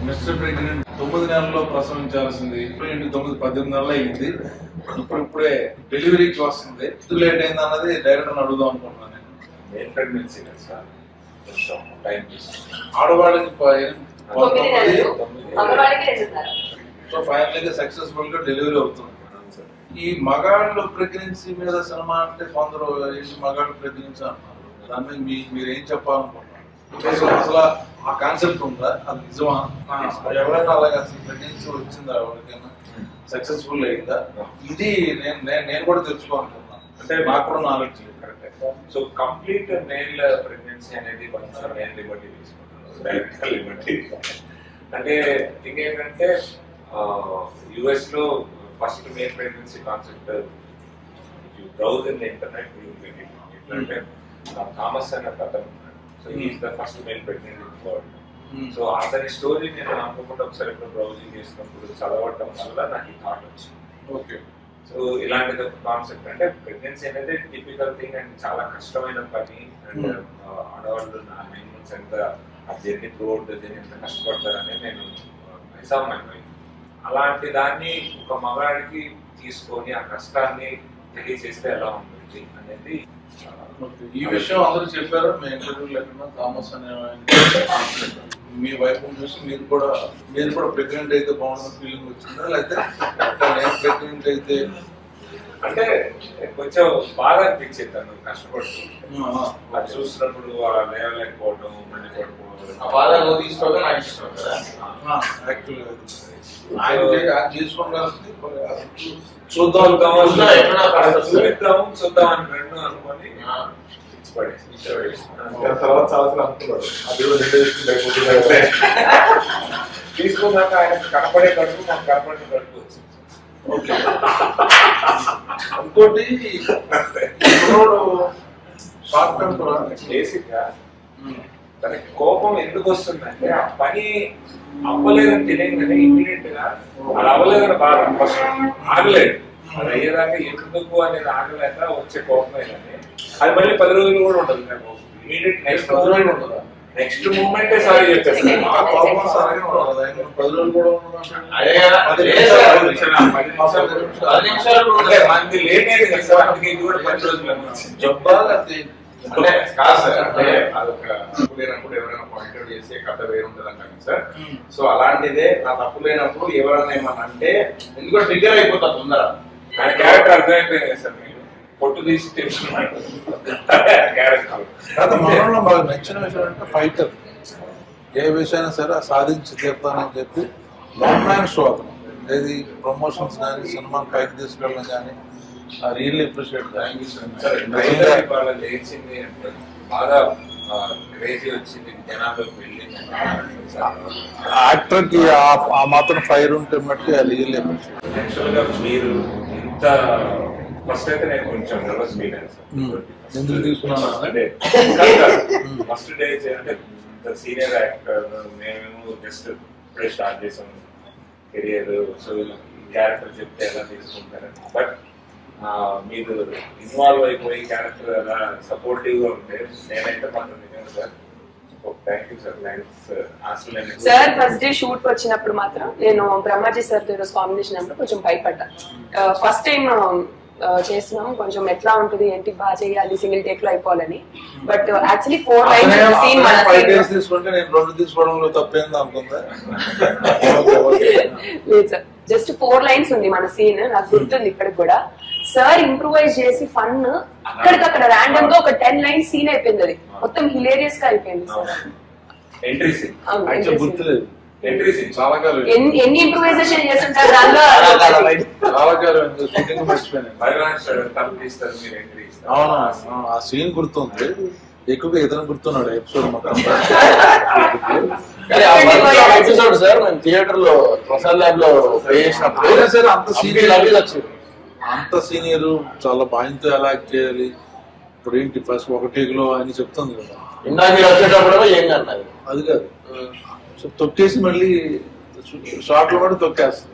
Mister pregnant తొమ్మిది నెలల్లో ప్రసవించాల్సింది ఇప్పుడు ఏంటి తొమ్మిది పద్దెనిమిది నెలలు అయింది ఇప్పుడు ఇప్పుడే డెలివరీకి వస్తుంది ఎందుకు లేట్ అయింది అన్నది డైరెక్టర్ అడుగుదాం అనుకుంటున్నాను నేను మెయిన్ ప్రెగ్నెన్సీ కదా సార్ కొంచెం టైం తీసుకుంటాం ఆడవాళ్ళకి ప- తొమ్మిది నెలలు తొమ్మిది. మగవాడికి రెండున్నర సో ఫైనల్ గా సక్సెస్ఫుల్ గా డెలివరీ అవుతుంది అవును సార్. ఈ మగాళ్ళు ప్రెగ్నెన్సీ మీద సినిమా అంటే కొందరు ఏంటి మగాళ్ళు ప్రెగ్నెన్సీ అంటున్నారు దాని మీద మీ మీరు ఏం చెప్పాలనుకుంటున్నారు అసలు అసలు ఆ కాన్సెప్ట్ ఉందా అది నిజమా ఆ, ఎవరైనా అలాగే అసలు ప్రెగ్నెన్సీ వచ్చిందా ఎవరికైనా సక్సెస్ఫుల్ అయిందా ఇది నేను నేను నేను కూడా తెలుసుకోవాలనుకుంటున్నాను అంటే నాకు కూడా నాలెడ్జ్ లేదు correct so complete male pregnancy అనేది కొంచెం మేల్ లిబర్టీ తీసుకుంటున్నారు డైరెక్ట్ లిబర్టీ అంటే థింగ్ ఏంటంటే యుఎస్ లో first male pregnancy concept browse in internet ఎట్లంటే థామస్ అనే కథ so is the first male pregnant in world so అతని స్టోరీ నేను అనుకోకుండా ఒకసారి ఎప్పుడు బ్రౌజింగ్ చేసినప్పుడు చదవటం వల్ల నాకు ఈ థాట్ వచ్చింది ఓకే సో ఇలాంటిది ఒక కాన్సెప్ట్ అంటే ప్రెగ్నెన్సీ అనేది టిపికల్ థింగ్ అండ్ చాలా కష్టమైన పని అండ్ ఆడవాళ్ళు నా నైన్ మంత్స్ ఎంత ఆ జర్నీ త్రూ అవుట్ జర్నీ ఎంత కష్టపడతారని నేను నిజాం అలాంటి దాన్ని ఒక మగాడికి తీసుకొని ఆ కష్టాన్ని తెలియజేస్తే ఎలా ఉంటుంది అనేది ఓకే. ఈ విషయం అందరూ చెప్పారు మీ ఇంటర్వ్యూలో ఎక్కడ థామస్ అనే ఆయన మీ వైపు చూసి మీరు కూడా మీరు కూడా ప్రెగ్నెంట్ అయితే బాగుంటుంది ఫీలింగ్ వచ్చిందా లేకపోతే నేను ప్రెగ్నెంట్ అయితే అంటే కొంచెం బాధ అనిపించేది తను కష్టపడుతూ ఆ, అది చూసినప్పుడు ఆ లేవలేకపోవడం మళ్ళీ పడిపోవడం ఆ బాధ నువ్వు తీసుకోవడం నాకు ఇష్టం కదా ఆ, యాక్చువల్గా అది. ఆయన చే- ఆయన చేసుకోవడానికి చూద్దాం చూద్దాం చూద్దాం, ఎక్కడా కాస్త చూద్దాం చూద్దాం అని రెండు అనుకొని ఆ. ఇచ్చి పడేసి. దాని తర్వాత చాలా సార్లు అనుకున్నాడు అది కూడా రెండు వేసుకుంటే అయిపోతుంది తీసుకున్నాక ఆయన కనపడే కడుపు మాకు కనపడే కడుపు వచ్చింది ఓకే ఇంకోటి కుర్రోడు షార్ట్ టెంపర్ బేసిక్ గా తనకి కోపం ఎందుకు వస్తుందంటే ఆ పని అవ్వలేదని తెలియగానే ఇమీడియట్ గా అది అవ్వలేదని బాధ ఫస్ట్ ఆగలేదు అది అయ్యేదాకా ఎందుకు అనేది ఆగలేక వచ్చే కోపం కానీ అది మళ్ళీ పది రోజులు కూడా ఉండదు నాకు ఇమీడియట్ నెక్స్ట్ పది రోజులు ఉంటుందా? నెక్స్ట్ మూమెంటే సారీ చెప్పేస్తాను ఆ కోపం సరైన ఉండదు. ఆయన పది రోజులు కూడా ఉండదు అదే కదా. పది లేదు నిమిషాలు, సార్. పది నిమిషాలు పది నిమిషాలు కూడా అంటే ఉండదు. మనది లేట్ అయింది కదా సార్ అందుకే ఇది కూడా పది రోజులు అనిపించింది. జబ్బా లేకపోతే అంటే కాదు సార్ అంటే అంటే అదొక తప్పు లేనప్పుడు ఎవరైనా పాయింట్ అవుట్ చేసే కథ వేరు ఉంటుంది అంటాను సార్ ఉమ్. సో అలాంటిదే ఆ తప్పు లేనప్పుడు ఎవరైనా ఏమన్నా అంటే ఎందుకంటే ట్రిగ్గర్ అయిపోతుంది తొందర ఆయన క్యారెక్టర్ అర్థమైపోయింది కదా సార్ మీకు పొట్టు తీసి తెలుసుకున్నాడు క్యారెక్టర్ కాదు మనలో మాకు నచ్చిన విషయం అంటే ఫైటర్ ఏ విషయమైనా సరే అది సాధించి తీర్థానని చెప్పి వన్ మ్యాన్ షో అతను ఏది ప్రమోషన్స్ కానీ సినిమా పైకి తీసుకెళ్ళడం కానీ ఆ రియల్ అప్రిషియేట్ సార్ ట్రైలర్ ఇవాళ లేచింది అంటే బాగా క్రేజీ వచ్చింది జనాల్లోకి వెళ్ళింది యాక్టర్ కి ఆ- ఆ మాత్రం ఫైర్ ఉంటే మట్టి ఆ రియల్ అప్రిషియేట్ యాక్చువల్ గా మీరు ఇంత ఫస్ట్ అయితే నేను కొంచెం నర్వస్ ఫీల్ అయ్యాను Hmm. సార్ ఎందుకు తీసుకున్నాను అంటే ఫస్ట్ డే అంటే సీనియర్ యాక్టర్ మేము జస్ట్ ఇప్పుడే స్టార్ట్ చేసాం కెరియర్ సో క్యారెక్టర్ చెప్తే ఎలా తీసుకుంటారని బట్ మీరు ఇన్వాల్వ్ అయిపోయి క్యారెక్టర్ అలా సపోర్టివ్ గా ఉంటే నేనైతే మాత్రం నిజంగా sir thank you sir thanks అసలు సార్ ఫస్ట్ డే షూట్ వచ్చినప్పుడు మాత్రం నేను బ్రహ్మాజీ సార్ తో ఈరోజు కాంబినేషన్ అప్పుడు కొంచెం భయపడ్డా ఫస్ట్ టైం చేస్తున్నాం కొంచెం ఎట్లా ఉంటుంది ఏంటి బాగా చేయాలి సింగిల్ టేక్ లో అయిపోవాలని but actually four lines scene మన ఫైవ్ scene డేస్ లో- తీసుకుంటే నేను రెండు తీసుకోవడంలో తప్పేంది అనుకుందా ఓకే ఓకే లేదు సార్ జస్ట్ ఫోర్ లైన్స్ ఉంది మన సీన్ నాకు గుర్తుంది ఇప్పటికి కూడా సార్ ఇంప్రూవైజ్ చేసి ఫన్ అక్కడికక్కడ ర్యాండమ్ గా ఒక టెన్ లైన్స్ సీన్ అయిపోయింది అది మొత్తం హిలేరియస్ గా అయిపోయింది సార్ ఎంట్రీ సీన్ అవును, యాక్చువల్ interesting. గుర్తులేదు ఎంట్రీ సీన్ చాలా కాలం ఎన్ని ఎన్ని ఇంప్రూవైజేషన్ చేస్తుంటారు దానిలో చాలా కాలం షూటింగ్ మర్చిపోయాను భగవాన్ తలుపు తీస్తారు మీరు ఎంట్రీ ఇస్తారు అవునా అవును, ఆ సీన్ గుర్తుంది ఎక్కువగా ఇతను గుర్తున్నాడు ఎపిసోడ్ మొత్తం కానీ ఆ ఎపిసోడ్ సార్ మేము థియేటర్ లో ప్రసాద్ ల్యాబ్ లో ప్లే చేసినప్పుడు అయినా సరే అంత అబ్బి సీనియర్ లవ్లీలు వచ్చింది అంత సీనియర్ చాలా బాధ్యత ఎలా యాక్ట్ చేయాలి ఇప్పుడు ఏంటి ఫస్ట్ ఒక టేక్ లో అని చెప్తుంది కదా ఇందాక మీరు వచ్చేటప్పుడు ఏం కన్నది అది కాదు సో తొక్కేసి మళ్ళీ షార్ట్ లో కూడా తొక్కేస్తుంది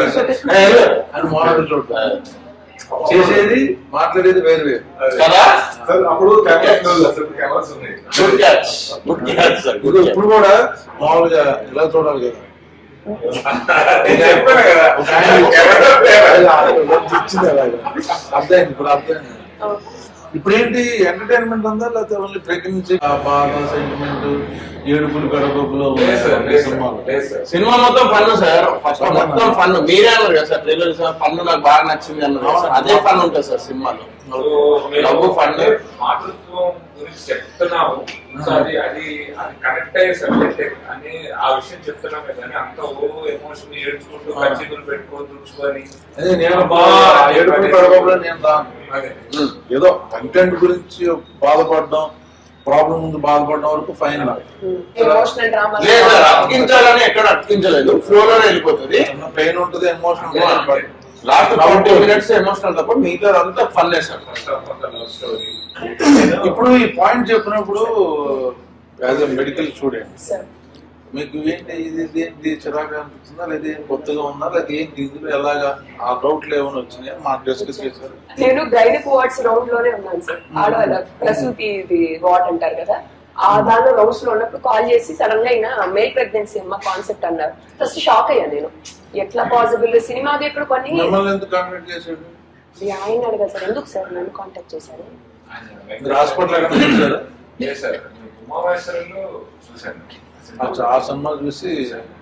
అని మాట్లాడు చూడటం చేసేది మాట్లాడేది వేరు వేరు కదా సార్ అప్పుడు కెమెరాస్ లేవు కదా, సార్ కెమెరాస్ ఉన్నాయి good catch good catch sir ఇప్పుడు ఇప్పుడు కూడా మామూలుగా ఇలా చూడాలి కదా నేను చెప్పాను కదా ఒక ఆయన ఎవరో లేరు. ఇచ్చింది అలాగా అర్థమైంది ఇప్పుడు అర్థమైంది ఇప్పుడు ఏంటి ఎంటర్టైన్మెంట్ ఉందా లేకపోతే ఓన్లీ ప్రెగ్నెన్సీ బాధ సెంటిమెంట్ ఏడుపులు గడపలు లేదు సార్, లేదు సార్, సినిమాలు లేదు సార్. సినిమా మొత్తం ఫన్ సార్ ఫస్ట్ మొత్తం ఫన్ మీరే అన్నారు కదా సార్ ట్రైలర్ సార్ ఫన్ నాకు బాగా నచ్చింది అన్నారు కదా సార్. అదే ఫన్ ఉంటుంది సార్ సినిమాలో మీరు లవ్ ఫన్ అంటే మాతృత్వం గురించి చెప్తున్నాము సో అది అది అది కనెక్ట్ అయ్యే సబ్జెక్ట్ అని ఆ విషయం చెప్తున్నామే కానీ అంత ఓ ఎమోషన్ ఏడ్చుకుంటూ కచ్చితులు పెట్టుకొని తుడుచుకొని అదే నేను అబ్బా, ఏడుపులు గడపలు నేను రాను అదే ఏదో కంటెంట్ గురించి బాధపడడం ప్రాబ్లం ముందు బాధపడడం వరకు ఫైన్ ఎమోషనల్ డ్రామా లేదు సార్ అతికించాలని ఎక్కడ అతికించలేదు ఫ్లో లోనే వెళ్ళిపోతుంది పెయిన్ ఉంటుంది emotion last twenty minutes emotional తప్ప మిగతా అంతా fun sir first half all love story ఇప్పుడు ఈ పాయింట్ చెప్పినప్పుడు as a medical student sir మీకు ఏంటి ఇది ఇది ఏంటి చిరాగా అనిపిస్తుందా లేదా ఏం కొత్తగా ఉందా లేదా ఏంటి ఇందులో ఎలాగా ఆ డౌట్లు ఏమైనా వచ్చినాయా మాకు డిస్కస్ చేశారు నేను గైనిక్ వార్డ్స్ రౌండ్ లోనే ఉన్నాను సార్ ఆడవాళ్ళ ప్రసూతి ఇది వార్డ్ అంటారు కదా ఆ దానిలో రౌండ్స్ లో ఉన్నప్పుడు కాల్ చేసి సడన్ గా అయినా మెయిల్ ప్రెగ్నెన్సీ అమ్మ కాన్సెప్ట్ అన్నారు ఫస్ట్ షాక్ అయ్యా నేను ఎట్లా పాసిబుల్ సినిమాకి ఇప్పుడు కొన్ని మిమ్మల్ని ఎందుకు కాంటాక్ట్ చేశాడు ఇది ఆయన అడగారు సార్ ఎందుకు సార్ నన్ను కాంటాక్ట్ చేశారు మీరు హాస్పిటల్ ఎక్కడ చూసారా లేదు సార్ ఉమామహేశ్వరంలో చూశాను అచ్చా, ఆ సినిమా చూసి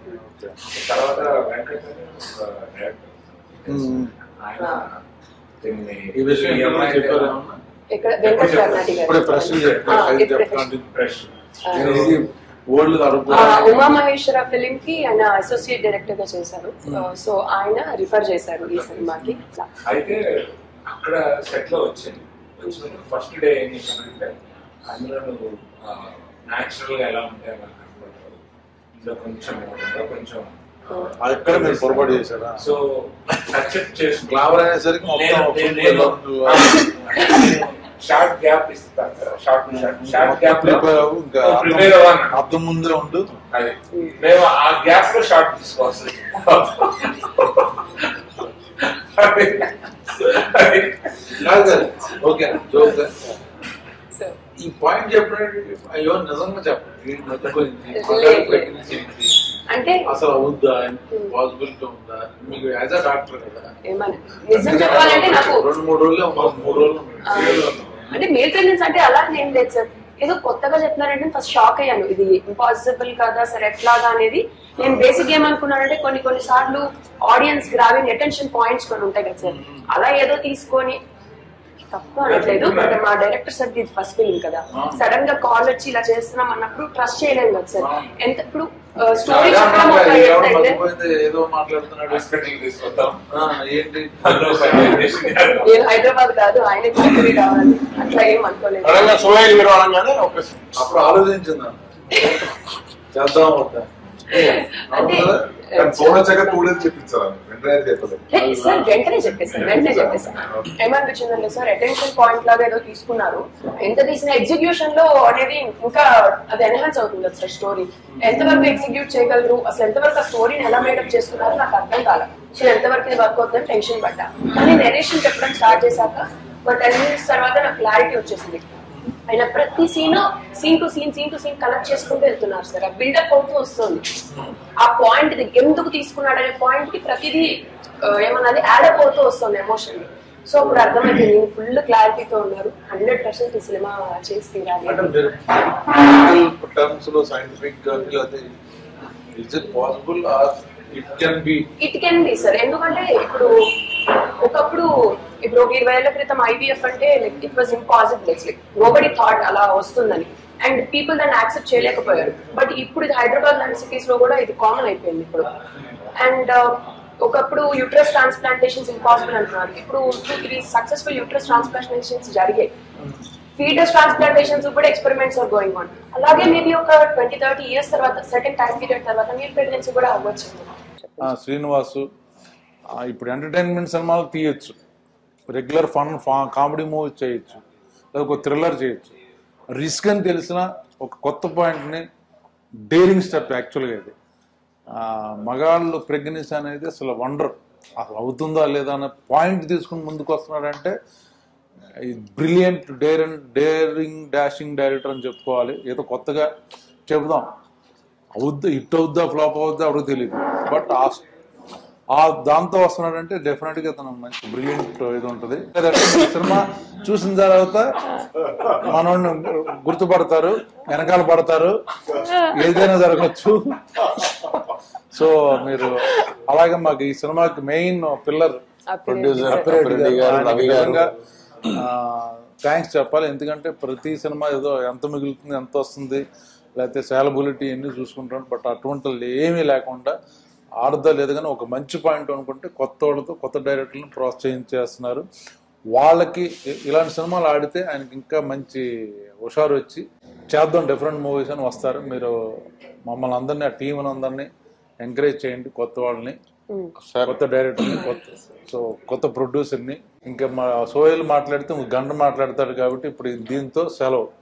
తర్వాత వెంకట ఒక డైరెక్టర్ ఉమ్, ఆయన దీన్ని ఈ విషయం ఈ ఎక్కడ అమ్మాయి చెప్పారు ఏమన్నా? ఇక్కడ వెంకట కర్ణాటి ఇప్పుడే ఫ్రెష్ గారు ఇప్పుడే fresh. ఫ్రెష్ ఇది ఓల్డ్ అడుగు ఆ, ఉమా మహేశ్వర ఫిలిం కి ఆయన అసోసియేట్ డైరెక్టర్ గా చేశారు సో ఆయన రిఫర్ చేశారు ఈ సినిమాకి అట్లా. అయితే అక్కడ సెట్ లో వచ్చింది వచ్చినప్పుడు ఫస్ట్ డే ఏం చేశానంటే అందులో నువ్వు న్యాచురల్ గా ఎలా ఉంటే అలా కనపడతావు ఇందులో కొంచెం ఇంకా కొంచెం అది ఎక్కడ మీరు పొరపాటు చేశారా సో అక్సెప్ట్ చేసి గ్లామర్ అనేసరికి మొత్తం షార్ట్ గ్యాప్ ఇస్తాను షార్ట్ షార్ట్ గ్యాప్ ప్రిపేర్ అవ్వు ఇంకా ప్రిపేర్ అవ్వను అర్థం ముందే ఉండు అది మేము ఆ గ్యాప్ లో షార్ట్ తీసుకోవాల్సి అది అది కాదు కాదు. ఓకే జోక్ సో ఈ పాయింట్ చెప్పినట్టు అయ్యో నిజంగా చెప్పండి ఈ మధ్య గురించి లేదు. మగాడి pregnancy ఏంటి? అంటే అసలు అవుద్దా పాసిబిలిటీ ఉందా మీకు యాజ్ అ డాక్టర్ కదా ఏమన్నా నిజం చెప్పాలంటే నాకు రెండు మూడు రోజులే ఉన్నాం మూడు రోజులు ఆ, ఉన్నాం. అంటే మేల్ ప్రెగ్నెన్సీ అంటే అలా ఏం లేదు సార్ ఏదో కొత్తగా చెప్తున్నారంటే ఫస్ట్ షాక్ అయ్యాను ఇది ఇంపాసిబుల్ కదా సరే ఎట్లాగా అనేది నేను బేసిక్ ఏమనుకున్నానంటే కొన్ని కొన్ని సార్లు ఆడియన్స్ గ్రావింగ్ అటెన్షన్ పాయింట్స్ కొన్ని ఉంటాయి కదా సార్ అలా ఏదో తీసుకొని తప్పు అనట్లేదు బట్ మా డైరెక్టర్ సార్ ఇది ఫస్ట్ ఫిలిం కదా సడన్ గా కాల్ వచ్చి ఇలా చేస్తున్నాం అన్నప్పుడు ట్రస్ట్ చేయలేము కదా సార్ ఎంత ఇప్పుడు స్టోరీ అదే చెప్పడం అన్నా, ఒక ఎవడో ఎత్తు అయితే, మర్చిపోయింది, ఏదో మాట్లాడుతున్నాడు హాస్పిటల్ తీసుకొస్తాం ఆ, ఏంటి అందులో పని చేసి నేను హైదరాబాద్ కాదు ఆయన చెప్పి కావాలి అట్లా ఏం అనుకోలేదు సడన్ గా సోహైల్ హీరో అనగానే ఒక అప్పుడు ఆలోచించిందా చేద్దాం వద్దా అంటే కానీ ఫోన్ వచ్చాక టూ డేస్ చెప్పించారు వెంటనే చెప్పలేదు లేదు సార్ వెంటనే చెప్పేసాను వెంటనే చెప్పేసాను ఏమనిపించిందంటే సార్ అటెన్షన్ పాయింట్ లాగా ఏదో తీసుకున్నారు ఎంత తీసిన ఎగ్జిక్యూషన్ లో అనేది ఇంకా అది ఎన్హాన్స్ అవుతుంది కదా సార్ స్టోరీ ఎంతవరకు ఎగ్జిక్యూట్ చేయగలరు అసలు ఎంతవరకు ఆ స్టోరీని ఎలా మేడప్ చేస్తున్నారు నాకు అర్థం కాల సో ఎంతవరకు ఇది వర్క్ అవుతుందని టెన్షన్ పడ్డా కానీ నెరేషన్ చెప్పడం స్టార్ట్ చేశాక ఒక టెన్ మినిట్స్ తర్వాత నాకు క్లారిటీ వచ్చేసింది ఆయన ప్రతి scene scene to scene scene to scene connect చేసుకుంటూ వెళ్తున్నారు సార్ ఆ బిల్డప్ అవుతూ వస్తుంది ఆ పాయింట్ ఎందుకు తీసుకున్నాడు అనే పాయింట్ కి ప్రతిదీ ఆ, ఏమన్నది యాడ్ అప్ అవుతూ వస్తుంది ఎమోషన్ సో ఇప్పుడు అర్థమైంది నేను ఫుల్ క్లారిటీతో ఉన్నారు హండ్రెడ్ పర్సెంట్ ఈ సినిమా చేసి తీరాలి అంటే మీరు మెడికల్ టర్మ్స్ లో సైంటిఫిక్ గా లేకపోతే is it possible or it can be it can be sir ఎందుకంటే ఇప్పుడు ఒకప్పుడు ఇప్పుడు ఒక ఇరవై ఏళ్ల క్రితం ఐవీఎఫ్ అంటే like it was impossible it's like nobody thought అలా వస్తుందని అండ్ పీపుల్ దాన్ని యాక్సెప్ట్ చేయలేకపోయారు బట్ ఇప్పుడు ఇది హైదరాబాద్ లాంటి సిటీస్ లో కూడా ఇది కామన్ అయిపోయింది ఇప్పుడు అండ్ ఒకప్పుడు యూట్రస్ ట్రాన్స్ప్లాంటేషన్స్ ఇంపాసిబుల్ అంటున్నారు ఇప్పుడు two three successful uterus transplantations జరిగాయి ఫీటస్ ట్రాన్స్ప్లాంటేషన్స్ కూడా ఎక్స్పెరిమెంట్స్ ఆర్ గోయింగ్ ఆన్ అలాగే మేబీ ఒక ట్వంటీ థర్టీ ఇయర్స్ తర్వాత సర్టెన్ టైం పీరియడ్ తర్వాత మీరు ప్రెగ్నెన్సీ కూడా అవ్వచ్చు ఆ, శ్రీనివాసు ఆ, ఇప్పుడు ఎంటర్టైన్మెంట్ సినిమాలు తీయొచ్చు రెగ్యులర్ ఫన్ కామెడీ మూవీ చేయొచ్చు లేదా ఒక థ్రిల్లర్ చేయొచ్చు రిస్క్ అని తెలిసిన ఒక కొత్త పాయింట్ని డేరింగ్ స్టెప్ యాక్చువల్గా ఇది ఆ, మగాళ్ళు ప్రెగ్నెన్సీ అనేది అసలు వండర్ అసలు అవుతుందా లేదా అనే పాయింట్ తీసుకుని ముందుకు వస్తున్నాడంటే brilliant dare daring dashing director అని చెప్పుకోవాలి ఏదో కొత్తగా చెబుదాం అవుద్దా హిట్ అవుద్దా ఫ్లాప్ అవుద్దా అప్పుడు తెలియదు బట్ ఆ ఆ దాంతో వస్తున్నాడంటే డెఫినెట్ గా తను మంచి బ్రిలియంట్ ఇది ఉంటుంది లేదంటే ఈ సినిమా చూసిన తర్వాత మనోడిని గుర్తుపడతారు వెనకాల పడతారు ఏదైనా జరగచ్చు సో మీరు అలాగే మాకు ఈ సినిమాకి main pillar producer Appireddy Appireddy garu Ravi గారు థ్యాంక్స్ చెప్పాలి ఎందుకంటే ప్రతి సినిమా ఏదో ఎంత మిగులుతుంది ఎంత వస్తుంది లేకపోతే సేలబిలిటీ ఎన్ని చూసుకుంటాం బట్ అటువంటి ఏమీ లేకుండా ఆడదా లేదు కానీ ఒక మంచి పాయింట్ అనుకుంటే కొత్త వాళ్ళతో కొత్త డైరెక్టర్లను ప్రోత్సహించేస్తున్నారు వాళ్ళకి ఇ- ఇలాంటి సినిమాలు ఆడితే ఆయనకి ఇంకా మంచి హుషారు వచ్చి చేద్దాం డిఫరెంట్ మూవీస్ అని వస్తారు మీరు మమ్మల్ని అందరినీ ఆ టీం అందరినీ ఎంకరేజ్ చేయండి కొత్త వాళ్ళని సార్ కొత్త డైరెక్టర్ని కొత్త సో కొత్త ప్రొడ్యూసర్ని ఇంకా మా సోయల్ మాట్లాడితే గంట మాట్లాడతాడు కాబట్టి ఇప్పుడు దీంతో సెలవు